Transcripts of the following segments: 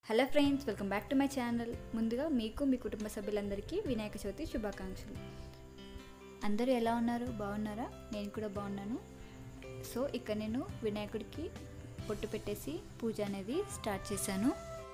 hello friends welcome back to my channel ముందుగా మీకు మీ కుటుంబ సభ్యులందరికీ వినాయక చవితి శుభాకాంక్షలు అందరూ ఎలా ఉన్నారు బాగున్నారా నేను కూడా బాగున్నాను సో ఇక్కడ నేను వినాయకుడికి పొట్టు పెట్టేసి పూజ అనేది స్టార్ట్ చేశాను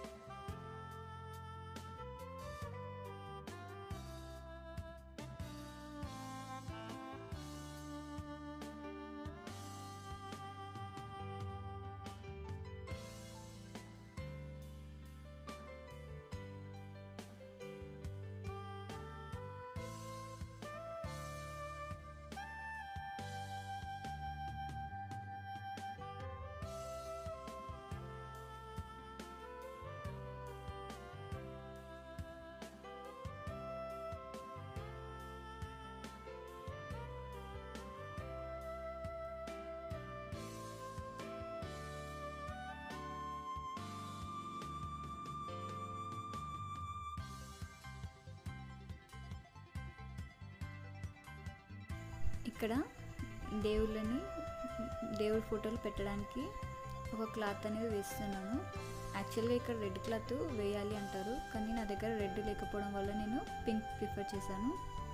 ఇక్కడ దేవుళ్ళని దేవుడి ఫోటోలు పెట్టడానికి ఒక క్లాత్ అనేది వేస్తున్నాను యాక్చువల్గా ఇక్కడ రెడ్ క్లాత్ వేయాలి అంటారు కానీ నా దగ్గర రెడ్ లేకపోవడం వల్ల నేను పింక్ ప్రిఫర్ చేశాను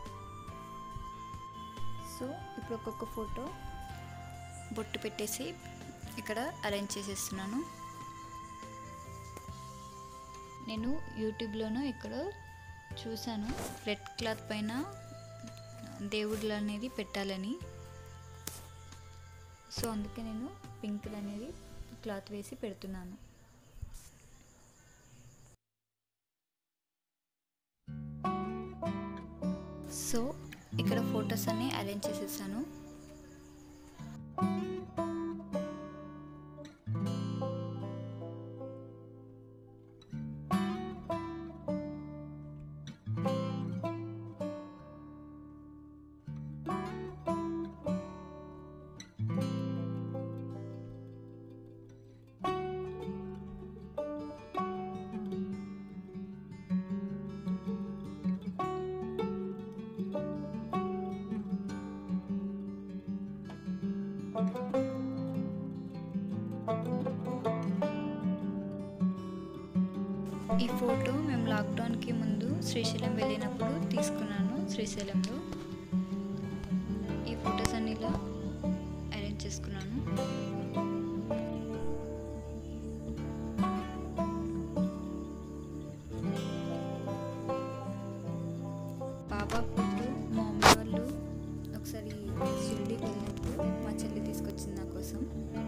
సో ఇప్పుడు ఒక్కొక్క ఫోటో బొట్టు పెట్టేసి ఇక్కడ అరేంజ్ చేసేస్తున్నాను నేను యూట్యూబ్లోనూ ఇక్కడ చూశాను రెడ్ క్లాత్ పైన దేవుళ్ళు అనేది పెట్టాలని సో అందుకే నేను పింక్ అనేది క్లాత్ వేసి పెడుతున్నాను సో ఇక్కడ ఫొటోస్ అన్ని అరేంజ్ చేసేసాను ఈ ఫోటో మేము లాక్డౌన్కి ముందు శ్రీశైలం వెళ్ళినప్పుడు తీసుకున్నాను శ్రీశైలంలో ఈ ఫొటోస్ అన్ని ఇలా అరేంజ్ చేసుకున్నాను బాబా ఫోటో మా మమ్మీ వాళ్ళు ఒకసారి షిరిడీకి వెళ్ళినప్పుడు మా చెల్లి తీసుకొచ్చింది నా కోసం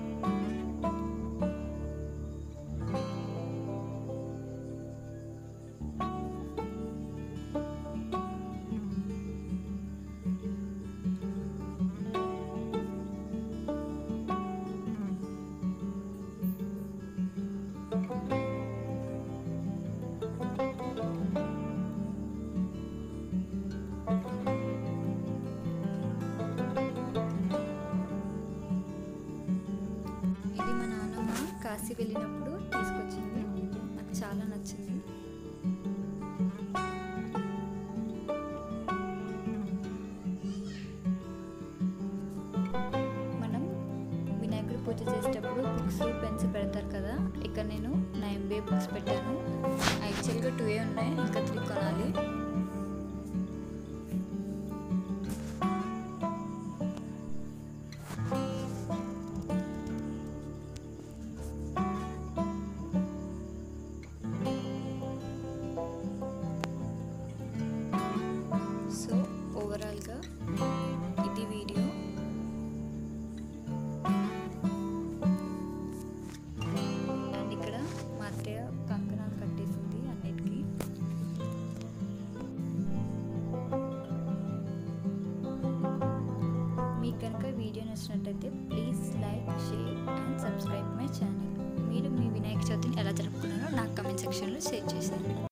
ఇది మా నాన్నమ్మ కాశీ వెళ్ళినప్పుడు తీసుకొచ్చింది నాకు చాలా నచ్చింది మనం వినాయకుడి పూజ చేసేటప్పుడు బుక్స్ పెన్స్ పెడతారు కదా ఇక్కడ నేను నా ఎంబీఏ బుక్స్ పెట్టాను యాక్చువల్గా టూ ఏ ఉన్నాయి ఇంకా త్రీ కొనాలి సో ఓవరాల్గా ఇది వీడియో అండ్ ఇక్కడ మా అత్తయ్య కంకణాలు కట్టేసింది అన్నిటికీ మీకు కనుక వీడియో నచ్చినట్టయితే please like share and subscribe my channel మీరు మీ వినాయక చవితిని ఎలా జరుపుకున్నారో నాకు కమెంట్ సెక్షన్లో షేర్ చేసేయండి